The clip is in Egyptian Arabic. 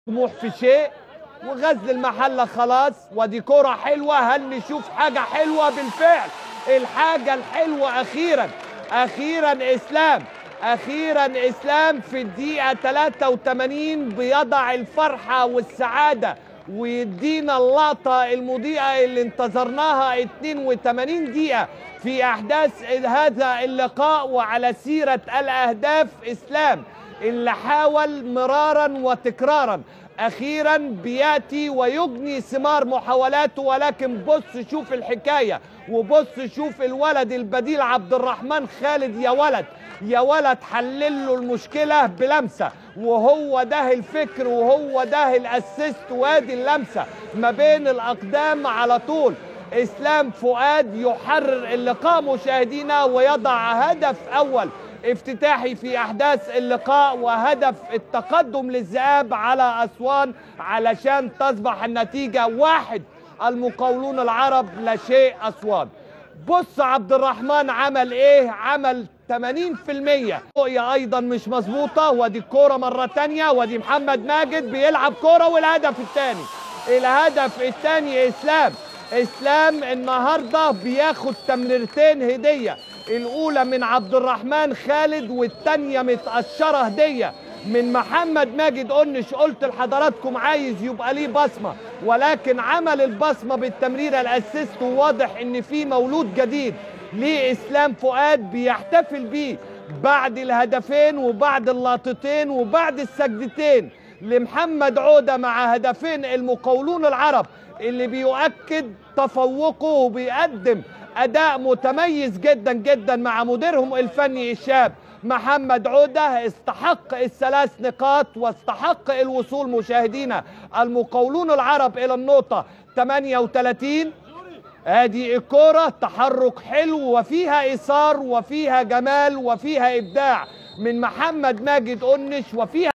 طموح في شيء وغزل المحله خلاص ودي كرة حلوة هل نشوف حاجة حلوة بالفعل الحاجة الحلوة أخيرا أخيرا إسلام أخيرا إسلام في الدقيقة 83 بيضع الفرحة والسعادة ويدينا اللقطة المضيئة اللي انتظرناها 82 دقيقة في أحداث هذا اللقاء وعلى سيرة الأهداف إسلام اللي حاول مرارا وتكرارا اخيرا بياتي ويجني ثمار محاولاته ولكن بص شوف الحكايه وبص شوف الولد البديل عبد الرحمن خالد يا ولد يا ولد حلل له المشكله بلمسه وهو ده الفكر وهو ده الاسيست وادي اللمسه ما بين الاقدام على طول اسلام فؤاد يحرر اللقاء مشاهدينا ويضع هدف اول افتتاحي في احداث اللقاء وهدف التقدم للذئاب على اسوان علشان تصبح النتيجه واحد المقاولون العرب لا شيء اسوان بص عبد الرحمن عمل ايه عمل 80% رؤية ايضا مش مظبوطة ودي الكورة مرة تانية ودي محمد ماجد بيلعب كورة والهدف الثاني الهدف الثاني اسلام اسلام النهارده بياخد تمريرتين هديه الاولى من عبد الرحمن خالد والثانيه متقشره هديه من محمد ماجد قنش قلت لحضراتكم عايز يبقى ليه بصمه ولكن عمل البصمه بالتمريره الاسيست وواضح ان في مولود جديد لاسلام فؤاد بيحتفل بيه بعد الهدفين وبعد اللقطتين وبعد السجدتين لمحمد عوده مع هدفين المقاولون العرب اللي بيؤكد تفوقه وبيقدم اداء متميز جدا جدا مع مديرهم الفني الشاب محمد عوده استحق الثلاث نقاط واستحق الوصول مشاهدينا المقاولون العرب الى النقطه 38 ادي الكرة تحرك حلو وفيها اثار وفيها جمال وفيها ابداع من محمد ماجد قنش وفيها